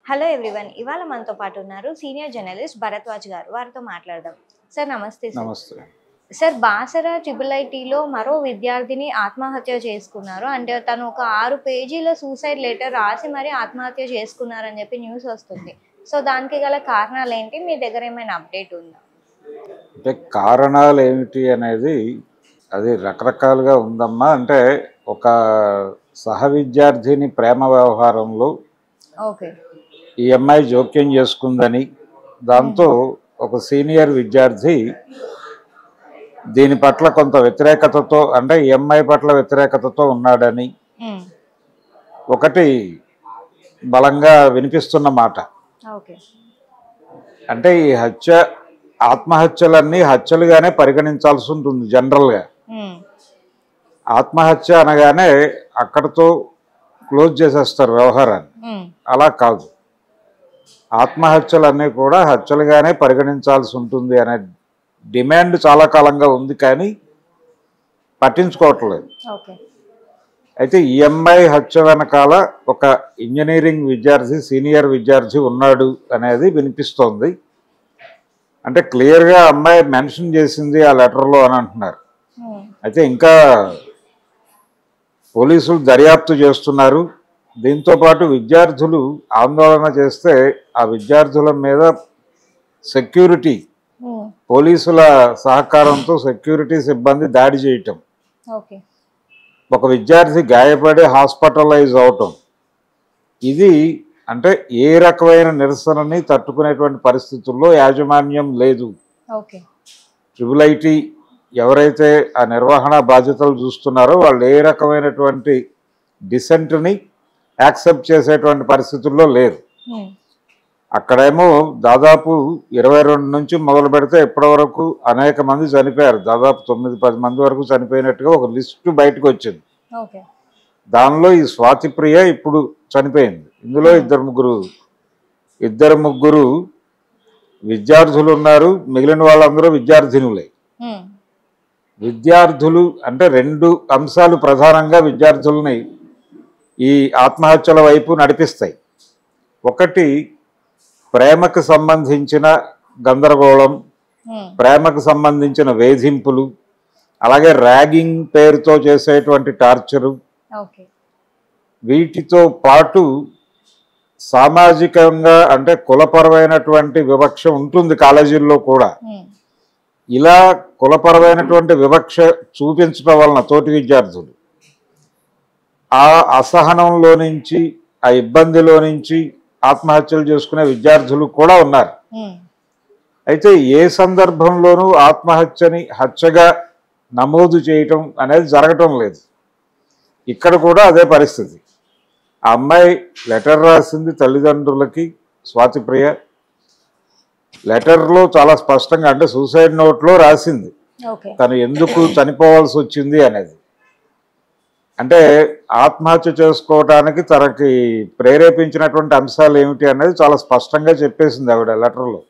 hello everyone ఇవాళ మనతో పాటు ఉన్నారు సీనియర్ జర్నలిస్ట్ భరద్వాజ్ గారు వారితో మాట్లాడదాం సార్ నమస్తే సార్ నమస్తే సార్ బాసర ట్రిపుల్ ఐటీలో మరో విద్యార్థిని ఆత్మహత్య చేసుకున్నారు అంటే తను ఒక ఆరు పేజీల సూసైడ్ లెటర్ రాసి మరీ ఆత్మహత్య చేసుకున్నారని చెప్పి న్యూస్ వస్తుంది సో దానికి గల కారణాలు ఏంటి మీ దగ్గర ఏమైనా అప్డేట్ ఉందా అంటే కారణాలు ఏమిటి అనేది అది రకరకాలుగా ఉందమ్మా అంటే ఒక సహ విద్యార్థిని ప్రేమ వ్యవహారంలో ఓకే ఈ అమ్మాయి జోక్యం చేసుకుందని దాంతో ఒక సీనియర్ విద్యార్థి దీని పట్ల కొంత వ్యతిరేకతతో అంటే ఈ అమ్మాయి పట్ల వ్యతిరేకతతో ఉన్నాడని ఒకటి బలంగా వినిపిస్తున్న మాట ఓకే అంటే ఈ హత్య ఆత్మహత్యలన్నీ హత్యలుగానే పరిగణించాల్సి ఉంటుంది జనరల్గా ఆత్మహత్య అనగానే అక్కడతో క్లోజ్ చేసేస్తారు వ్యవహారాన్ని అలా కాదు ఆత్మహత్యలన్నీ కూడా హత్యలుగానే పరిగణించాల్సి ఉంటుంది అనే డిమాండ్ చాలా కాలంగా ఉంది కానీ పట్టించుకోవట్లేదు ఓకే అయితే ఈఎంఐ హత్య వెనకాల ఒక ఇంజనీరింగ్ విద్యార్థి సీనియర్ విద్యార్థి ఉన్నాడు అనేది వినిపిస్తోంది అంటే క్లియర్గా అమ్మాయి మెన్షన్ చేసింది ఆ లెటర్లో అని అంటున్నారు అయితే ఇంకా పోలీసులు దర్యాప్తు చేస్తున్నారు దీంతో పాటు విద్యార్థులు ఆందోళన చేస్తే ఆ విద్యార్థుల మీద సెక్యూరిటీ పోలీసుల సహకారంతో సెక్యూరిటీ సిబ్బంది దాడి చేయటం ఓకే ఒక విద్యార్థి గాయపడి హాస్పిటలైజ్ అవటం ఇది అంటే ఏ రకమైన నిరసనని తట్టుకునేటువంటి పరిస్థితుల్లో యాజమాన్యం లేదు ఓకే ట్రిపుల్ ఐటీ ఎవరైతే ఆ నిర్వహణ బాధ్యతలు చూస్తున్నారో వాళ్ళు ఏ రకమైనటువంటి డిసెంట్ని యాక్సెప్ట్ చేసేటువంటి పరిస్థితుల్లో లేరు అక్కడేమో దాదాపు ఇరవై రెండు నుంచి మొదలు పెడితే ఇప్పటి వరకు అనేక మంది చనిపోయారు దాదాపు తొమ్మిది పది మంది వరకు చనిపోయినట్టుగా ఒక లిస్టు బయటకు వచ్చింది ఓకే దానిలో ఈ స్వాతి ప్రియ ఇప్పుడు చనిపోయింది ఇందులో ఇద్దరు ముగ్గురు ఇద్దరు ముగ్గురు విద్యార్థులు ఉన్నారు మిగిలిన వాళ్ళందరూ విద్యార్థినులే విద్యార్థులు అంటే రెండు అంశాలు ప్రధానంగా విద్యార్థుల్ని ఈ ఆత్మహత్యల వైపు నడిపిస్తాయి ఒకటి ప్రేమకు సంబంధించిన గందరగోళం ప్రేమకు సంబంధించిన వేధింపులు అలాగే ర్యాగింగ్ పేరుతో చేసేటువంటి టార్చరు ఓకే వీటితో పాటు సామాజికంగా అంటే కులపరమైనటువంటి వివక్ష ఉంటుంది కాలేజీల్లో కూడా ఇలా కులపరమైనటువంటి వివక్ష చూపించడం వలన తోటి విద్యార్థులు ఆ అసహనంలో నుంచి ఆ ఇబ్బందిలో నుంచి ఆత్మహత్యలు చేసుకునే విద్యార్థులు కూడా ఉన్నారు అయితే ఏ సందర్భంలోనూ ఆత్మహత్యని హత్యగా నమోదు చేయటం అనేది జరగటం లేదు ఇక్కడ కూడా అదే పరిస్థితి ఆ అమ్మాయి లెటర్ రాసింది తల్లిదండ్రులకి స్వాతిప్రియ లెటర్లో చాలా స్పష్టంగా అంటే సూసైడ్ నోట్లో రాసింది ఓకే తను ఎందుకు చనిపోవాల్సి వచ్చింది అనేది అంటే ఆత్మహత్య చేసుకోవడానికి తనకి ప్రేరేపించినటువంటి అంశాలు ఏమిటి అనేది చాలా స్పష్టంగా చెప్పేసింది ఆవిడ లెటర్లో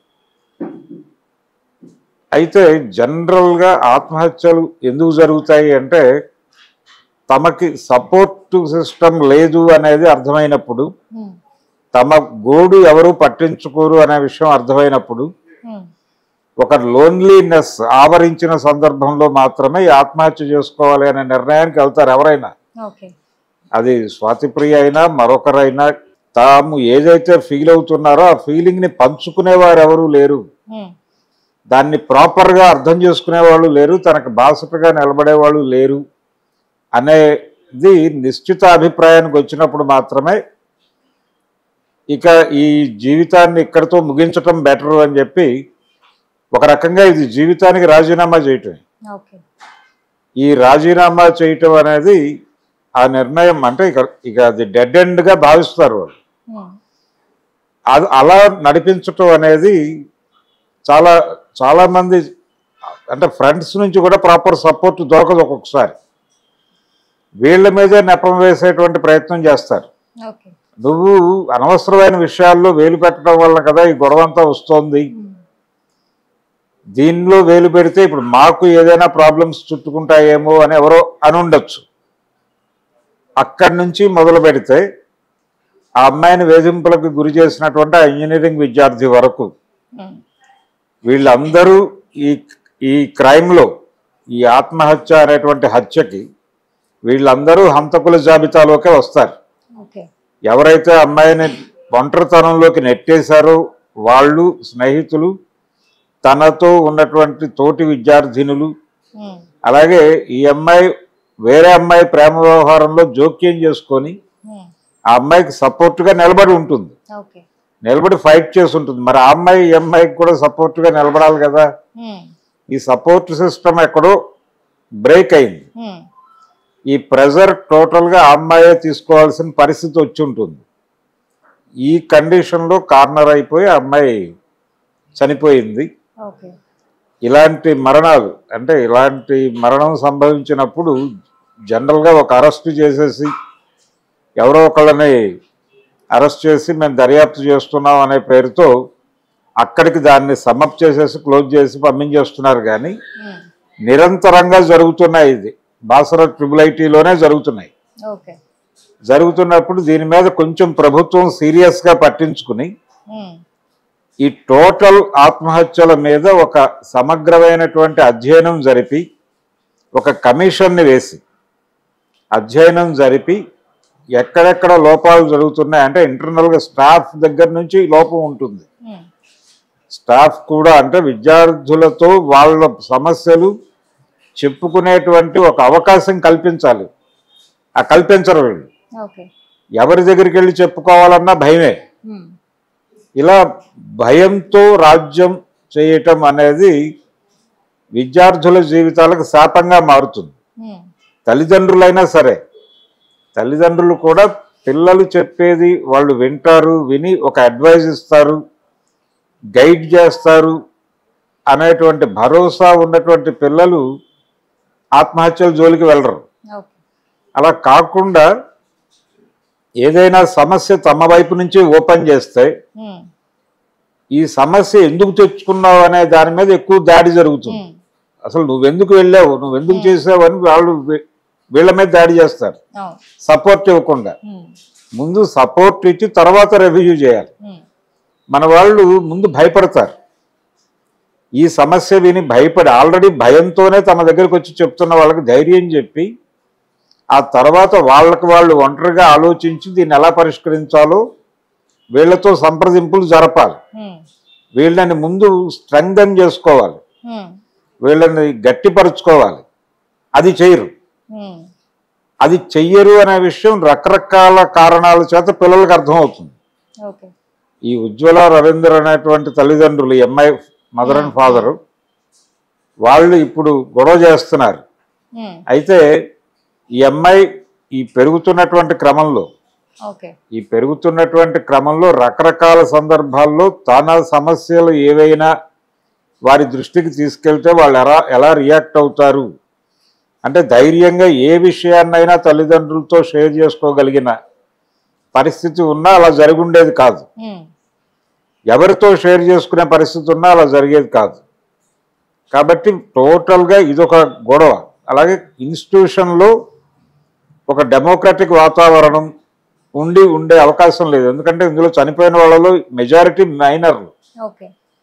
అయితే జనరల్గా ఆత్మహత్యలు ఎందుకు జరుగుతాయి అంటే తమకి సపోర్ట్ సిస్టమ్ లేదు అనేది అర్థమైనప్పుడు తమ గోడు ఎవరు పట్టించుకోరు అనే విషయం అర్థమైనప్పుడు ఒక లోన్లీనెస్ ఆవరించిన సందర్భంలో మాత్రమే ఈ ఆత్మహత్య చేసుకోవాలి అనే నిర్ణయానికి వెళ్తారు ఎవరైనా ఓకే అది స్వాతిప్రియ అయినా మరొకరైనా తాము ఏదైతే ఫీల్ అవుతున్నారో ఆ ఫీలింగ్ని పంచుకునేవారు ఎవరు లేరు దాన్ని ప్రాపర్గా అర్థం చేసుకునే వాళ్ళు లేరు తనకు బాసటగా నిలబడే వాళ్ళు లేరు అనేది నిశ్చిత అభిప్రాయానికి వచ్చినప్పుడు మాత్రమే ఇక ఈ జీవితాన్ని ఇక్కడితో ముగించటం బెటర్ అని చెప్పి ఒక రకంగా ఇది జీవితానికి రాజీనామా చేయటమే ఓకే ఈ రాజీనామా చేయటం అనేది ఆ నిర్ణయం అంటే ఇక ఇక అది డెడ్ ఎండ్గా భావిస్తారు వాళ్ళు అది అలా నడిపించటం అనేది చాలా చాలా మంది అంటే ఫ్రెండ్స్ నుంచి కూడా ప్రాపర్ సపోర్ట్ దొరకదు ఒక్కొక్కసారి వీళ్ళ మీదే నెపం వేసేటువంటి ప్రయత్నం చేస్తారు ఓకే నువ్వు అనవసరమైన విషయాల్లో వేలు పెట్టడం వల్ల కదా ఈ గొడవ అంతా వస్తోంది దీనిలో వేలు పెడితే ఇప్పుడు మాకు ఏదైనా ప్రాబ్లమ్స్ చుట్టుకుంటాయేమో అని ఎవరో అని ఉండొచ్చు అక్కడి నుంచి మొదలు పెడితే ఆ అమ్మాయిని వేధింపులకు గురి చేసినటువంటి ఆ ఇంజనీరింగ్ విద్యార్థి వరకు ఉమ్, వీళ్ళందరూ ఈ ఈ క్రైమ్లో ఈ ఆత్మహత్య అనేటువంటి హత్యకి వీళ్ళందరూ హంతకుల జాబితాలోకే వస్తారు ఓకే ఎవరైతే అమ్మాయిని ఒంటరితనంలోకి నెట్టేశారో వాళ్ళు స్నేహితులు తనతో ఉన్నటువంటి తోటి విద్యార్థినులు ఉమ్, అలాగే ఈ అమ్మాయి వేరే అమ్మాయి ప్రేమ వ్యవహారంలో జోక్యం చేసుకొని ఉమ్, ఆ అమ్మాయికి సపోర్ట్గా నిలబడి ఉంటుంది ఓకే నిలబడి ఫైట్ చేసి ఉంటుంది మరి ఆ అమ్మాయి ఈ అమ్మాయికి కూడా సపోర్ట్గా నిలబడాలి కదా ఉమ్, ఈ సపోర్ట్ సిస్టమ్ ఎక్కడో బ్రేక్ అయింది ఉమ్, ఈ ప్రెజర్ టోటల్గా ఆ అమ్మాయే తీసుకోవాల్సిన పరిస్థితి వచ్చి ఉంటుంది ఈ కండిషన్లో కార్నర్ అయిపోయి ఆ అమ్మాయి చనిపోయింది ఓకే ఇలాంటి మరణాలు అంటే ఇలాంటి మరణం సంభవించినప్పుడు జనరల్గా ఒక అరెస్ట్ చేసేసి ఎవరో ఒకళ్ళని అరెస్ట్ చేసి మేము దర్యాప్తు చేస్తున్నాం అనే పేరుతో అక్కడికి దాన్ని సమ్మప్ చేసేసి క్లోజ్ చేసి పంపించేస్తున్నారు కానీ ఉమ్, నిరంతరంగా జరుగుతున్నాయి ఇది బాసర ట్రిపుల్ ఐటీలోనే జరుగుతున్నాయి ఓకే జరుగుతున్నప్పుడు దీని మీద కొంచెం ప్రభుత్వం సీరియస్గా పట్టించుకుని ఉమ్, ఈ టోటల్ ఆత్మహత్యల మీద ఒక సమగ్రమైనటువంటి అధ్యయనం జరిపి ఒక కమిషన్ని వేసి అధ్యయనం జరిపి ఎక్కడెక్కడ లోపాలు జరుగుతున్నాయి అంటే ఇంటర్నల్గా స్టాఫ్ దగ్గర నుంచి లోపం ఉంటుంది ఉమ్, స్టాఫ్ కూడా అంటే విద్యార్థులతో వాళ్ళ సమస్యలు చెప్పుకునేటువంటి ఒక అవకాశం కల్పించాలి ఆ కల్పించరు వీళ్ళు ఓకే ఎవరి దగ్గరికి వెళ్ళి చెప్పుకోవాలన్నా భయమే ఉమ్, ఇలా భయంతో రాజ్యం చేయటం అనేది విద్యార్థుల జీవితాలకు శాపంగా మారుతుంది ఉమ్, తల్లిదండ్రులైనా సరే తల్లిదండ్రులు కూడా పిల్లలు చెప్పేది వాళ్ళు వింటారు విని ఒక అడ్వైజ్ ఇస్తారు గైడ్ చేస్తారు అనేటువంటి భరోసా ఉన్నటువంటి పిల్లలు ఆత్మహత్యల జోలికి వెళ్ళరు ఓకే అలా కాకుండా ఏదైనా సమస్య తమ వైపు నుంచి ఓపెన్ చేస్తే ఉమ్, ఈ సమస్య ఎందుకు తెచ్చుకున్నావు అనే దాని మీద ఎక్కువ దాడి జరుగుతుంది ఉమ్, అసలు నువ్వెందుకు వెళ్ళావు నువ్వెందుకు చేసావు అని వాళ్ళు వీ- వీళ్ళ మీద దాడి చేస్తారు అవును సపోర్ట్ ఇవ్వకుండా ఉమ్, ముందు సపోర్ట్ ఇచ్చి తర్వాత రివ్యూ చేయాలి ఉమ్, మన వాళ్ళు ముందు భయపడతారు ఈ సమస్య విని భయపడి ఆల్రెడీ భయంతోనే తమ దగ్గరికి వచ్చి చెప్తున్న వాళ్ళకి ధైర్యం చెప్పి ఆ తర్వాత వాళ్ళకి వాళ్ళు ఒంటరిగా ఆలోచించి దీన్ని ఎలా పరిష్కరించాలో వీళ్ళతో సంప్రదింపులు జరపాలి ఉమ్, వీళ్ళని ముందు స్ట్రెంగ్థన్ చేసుకోవాలి ఉమ్, వీళ్ళని గట్టిపరుచుకోవాలి అది చేయరు ఉమ్, అది చెయ్యరు అనే విషయం రకరకాల కారణాల చేత పిల్లలకు అర్థమవుతుంది ఓకే ఈ ఉజ్వల రవీంద్ర అనేటువంటి తల్లిదండ్రులు ఈ అమ్మాయి మదర్ అండ్ ఫాదరు వాళ్ళు ఇప్పుడు గొడవ చేస్తున్నారు ఉమ్, అయితే ఈ అమ్మాయి ఈ పెరుగుతున్నటువంటి క్రమంలో ఓకే ఈ పెరుగుతున్నటువంటి క్రమంలో రకరకాల సందర్భాల్లో తన సమస్యలు ఏవైనా వారి దృష్టికి తీసుకెళ్తే వాళ్ళు ఎలా ఎలా రియాక్ట్ అవుతారు అంటే ధైర్యంగా ఏ విషయాన్నైనా తల్లిదండ్రులతో షేర్ చేసుకోగలిగిన పరిస్థితి ఉన్నా అలా జరిగి ఉండేది కాదు ఉమ్, ఎవరితో షేర్ చేసుకునే పరిస్థితి ఉన్నా అలా జరిగేది కాదు కాబట్టి టోటల్గా ఇదొక గొడవ అలాగే ఇన్స్టిట్యూషన్లో ఒక డెమోక్రటిక్ వాతావరణం ఉండి ఉండే అవకాశం లేదు ఎందుకంటే ఇందులో చనిపోయిన వాళ్ళలో మెజారిటీ మైనర్లు ఓకే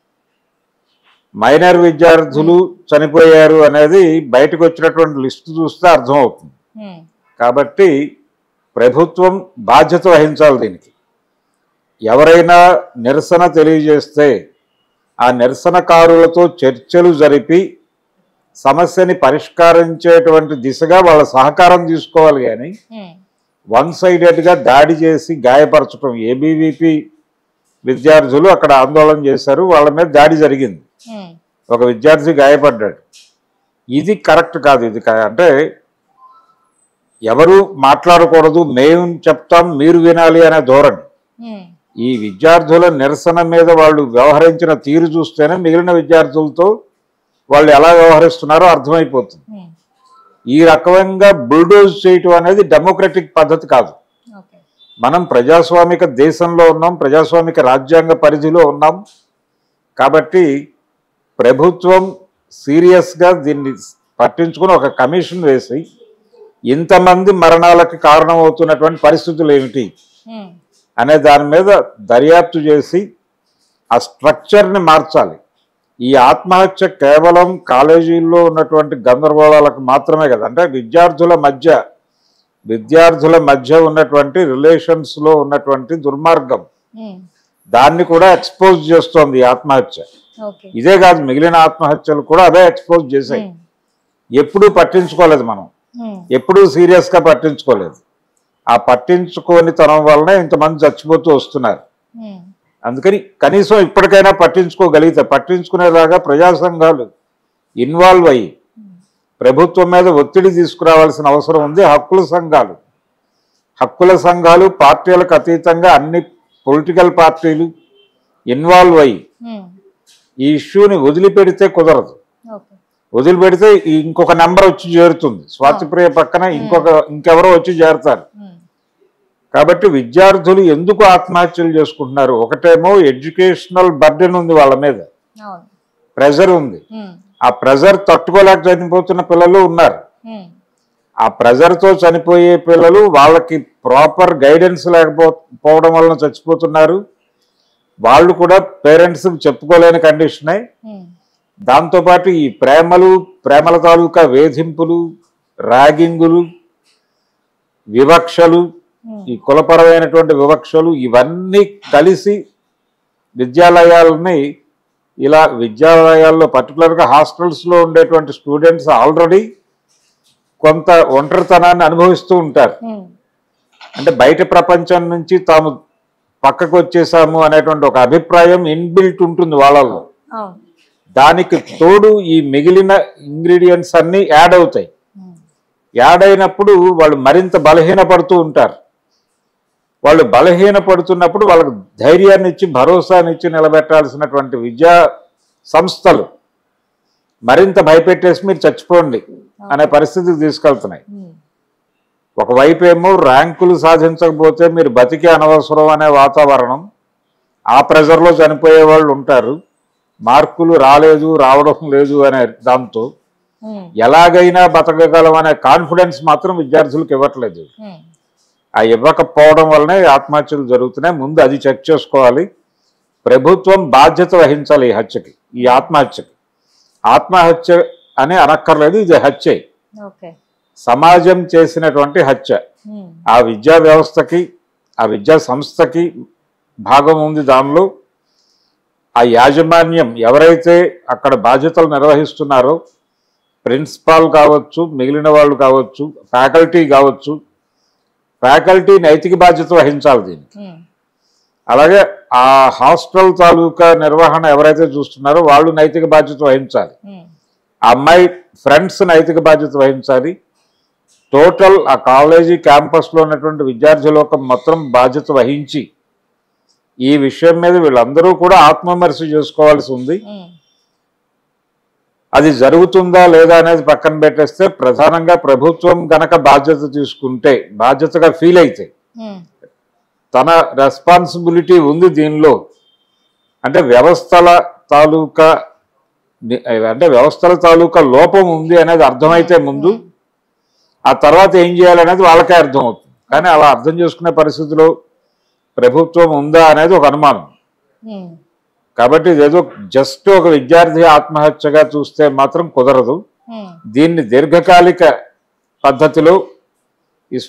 మైనర్ విద్యార్థులు చనిపోయారు అనేది బయటకు వచ్చినటువంటి లిస్టు చూస్తే అర్థమవుతుంది ఉమ్, కాబట్టి ప్రభుత్వం బాధ్యత వహించాలి దీనికి ఎవరైనా నిరసన తెలియజేస్తే ఆ నిరసనకారులతో చర్చలు జరిపి సమస్యని పరిష్కరించేటువంటి దిశగా వాళ్ళ సహకారం తీసుకోవాలి కానీ ఉమ్, వన్ సైడెడ్గా దాడి చేసి గాయపరచడం ఏబీవీపీ విద్యార్థులు అక్కడ ఆందోళన చేశారు వాళ్ళ మీద దాడి జరిగింది ఉమ్, ఒక విద్యార్థి గాయపడ్డాడు ఇది కరెక్ట్ కాదు ఇది కా- అంటే ఎవరు మాట్లాడకూడదు మేము చెప్తాం మీరు వినాలి అనే ధోరణి ఉమ్, ఈ విద్యార్థుల నిరసన మీద వాళ్ళు వ్యవహరించిన తీరు చూస్తేనే మిగిలిన విద్యార్థులతో వాళ్ళు ఎలా వ్యవహరిస్తున్నారో అర్థమైపోతుంది ఉమ్, ఈ రకంగా బుల్డోజ్ చేయటం అనేది డెమోక్రటిక్ పద్ధతి కాదు ఓకే మనం ప్రజాస్వామిక దేశంలో ఉన్నాం ప్రజాస్వామిక రాజ్యాంగ పరిధిలో ఉన్నాం కాబట్టి ప్రభుత్వం సీరియస్గా దీన్ని పట్టించుకుని ఒక కమిషన్ వేసి ఇంతమంది మరణాలకు కారణమవుతున్నటువంటి పరిస్థితులు ఏమిటి ఉమ్, అనే దాని మీద దర్యాప్తు చేసి ఆ స్ట్రక్చర్ని మార్చాలి ఈ ఆత్మహత్య కేవలం కాలేజీల్లో ఉన్నటువంటి గందరగోళాలకు మాత్రమే కదా అంటే విద్యార్థుల మధ్య విద్యార్థుల మధ్య ఉన్నటువంటి రిలేషన్స్లో ఉన్నటువంటి దుర్మార్గం ఉమ్, దాన్ని కూడా ఎక్స్పోజ్ చేస్తోంది ఈ ఆత్మహత్య ఓకే ఇదే కాదు మిగిలిన ఆత్మహత్యలు కూడా అదే ఎక్స్పోజ్ చేశాయి ఉమ్, ఎప్పుడూ పట్టించుకోలేదు మనం ఉమ్, ఎప్పుడూ సీరియస్గా పట్టించుకోలేదు ఆ పట్టించుకోని తనం వలనే ఇంతమంది చచ్చిపోతూ వస్తున్నారు ఉమ్, అందుకని కనీసం ఇప్పటికైనా పట్టించుకోగలిగితే పట్టించుకునేలాగా ప్రజా సంఘాలు ఇన్వాల్వ్ అయ్యి ప్రభుత్వం మీద ఒత్తిడి తీసుకురావాల్సిన అవసరం ఉంది హక్కుల సంఘాలు హక్కుల సంఘాలు పార్టీలకు అతీతంగా అన్ని పొలిటికల్ పార్టీలు ఇన్వాల్వ్ అయ్యి ఉమ్, ఈ ఇష్యూని వదిలిపెడితే కుదరదు ఓకే వదిలిపెడితే ఈ ఇంకొక నెంబర్ వచ్చి చేరుతుంది స్వాతిప్రియ పక్కన ఇంకొక ఇంకెవరో వచ్చి చేరుతారు ఉమ్, కాబట్టి విద్యార్థులు ఎందుకు ఆత్మహత్యలు చేసుకుంటున్నారు ఒకటేమో ఎడ్యుకేషనల్ బర్డెన్ ఉంది వాళ్ళ మీద అవును ప్రెజర్ ఉంది ఉమ్, ఆ ప్రెజర్ తట్టుకోలేక చనిపోతున్న పిల్లలు ఉన్నారు ఉమ్, ఆ ప్రెజర్తో చనిపోయే పిల్లలు వాళ్ళకి ప్రాపర్ గైడెన్స్ లేకపోవడం వలన చచ్చిపోతున్నారు వాళ్ళు కూడా పేరెంట్స్ చెప్పుకోలేని కండిషనే ఉమ్, దాంతోపాటు ఈ ప్రేమలు ప్రేమల తాలూకా వేధింపులు ర్యాగింగులు వివక్షలు ఉమ్, ఈ కులపరమైనటువంటి వివక్షలు ఇవన్నీ కలిసి విద్యాలయాలని ఇలా విద్యాలయాల్లో పర్టికులర్గా హాస్టల్స్లో ఉండేటువంటి స్టూడెంట్స్ ఆల్రెడీ కొంత ఒంటరితనాన్ని అనుభవిస్తూ ఉంటారు ఉమ్, అంటే బయట ప్రపంచం నుంచి తాము పక్కకు వచ్చేసాము అనేటువంటి ఒక అభిప్రాయం ఇన్బిల్ట్ ఉంటుంది వాళ్ళల్లో అవును దానికి తోడు ఈ మిగిలిన ఇంగ్రీడియంట్స్ అన్నీ యాడ్ అవుతాయి ఉమ్, యాడ్ అయినప్పుడు వాళ్ళు మరింత బలహీనపడుతూ ఉంటారు వాళ్ళు బలహీనపడుతున్నప్పుడు వాళ్ళకు ధైర్యాన్ని ఇచ్చి భరోసాని ఇచ్చి నిలబెట్టాల్సినటువంటి విద్యా సంస్థలు మరింత భయపెట్టేసి మీరు చచ్చిపోండి అనే పరిస్థితికి తీసుకెళ్తున్నాయి ఉమ్, ఒకవైపు ఏమో ర్యాంకులు సాధించకపోతే మీరు బతికే అనవసరం అనే వాతావరణం ఆ ప్రెజర్లో చనిపోయే వాళ్ళు ఉంటారు మార్కులు రాలేదు రావడం లేదు అనే దాంతో ఉమ్, ఎలాగైనా బతకగలం అనే కాన్ఫిడెన్స్ మాత్రం విద్యార్థులకు ఇవ్వట్లేదు ఉమ్, ఆ ఇవ్వకపోవడం వల్లనే ఈ ఆత్మహత్యలు జరుగుతున్నాయి ముందు అది చెక్ చేసుకోవాలి ప్రభుత్వం బాధ్యత వహించాలి ఈ హత్యకి ఈ ఆత్మహత్యకి ఆత్మహత్య అని అనక్కర్లేదు ఇది హత్యే ఓకే సమాజం చేసినటువంటి హత్య ఉమ్, ఆ విద్యా వ్యవస్థకి ఆ విద్యా సంస్థకి భాగం ఉంది దానిలో ఆ యాజమాన్యం ఎవరైతే అక్కడ బాధ్యతలు నిర్వహిస్తున్నారో ప్రిన్సిపాల్ కావచ్చు మిగిలిన వాళ్ళు కావచ్చు ఫ్యాకల్టీ కావచ్చు ఫ్యాకల్టీ నైతిక బాధ్యత వహించాలి దీనికి ఉమ్, అలాగే ఆ హాస్టల్ తాలూకా నిర్వహణ ఎవరైతే చూస్తున్నారో వాళ్ళు నైతిక బాధ్యత వహించాలి ఉమ్, ఆ అమ్మాయి ఫ్రెండ్స్ నైతిక బాధ్యత వహించాలి టోటల్ ఆ కాలేజీ క్యాంపస్లో ఉన్నటువంటి విద్యార్థులకు మొత్తం బాధ్యత వహించి ఈ విషయం మీద వీళ్ళందరూ కూడా ఆత్మవిమర్శ చేసుకోవాల్సి ఉంది ఉమ్, అది జరుగుతుందా లేదా అనేది పక్కన పెట్టేస్తే ప్రధానంగా ప్రభుత్వం గనక బాధ్యత తీసుకుంటే బాధ్యతగా ఫీల్ అయితే ఉమ్, తన రెస్పాన్సిబిలిటీ ఉంది దీనిలో అంటే వ్యవస్థల తాలూకా ని- అంటే వ్యవస్థల తాలూకా లోపం ఉంది అనేది అర్థమైతే ముందు ఆ తర్వాత ఏం చేయాలనేది వాళ్ళకే అర్థం అవుతుంది కానీ అలా అర్థం చేసుకునే పరిస్థితిలో ప్రభుత్వం ఉందా అనేది ఒక అనుమానం ఉమ్, కాబట్టి ఇదేదో జస్ట్ ఒక విద్యార్థి ఆత్మహత్యగా చూస్తే మాత్రం కుదరదు ఉమ్, దీన్ని దీర్ఘకాలిక పద్ధతిలో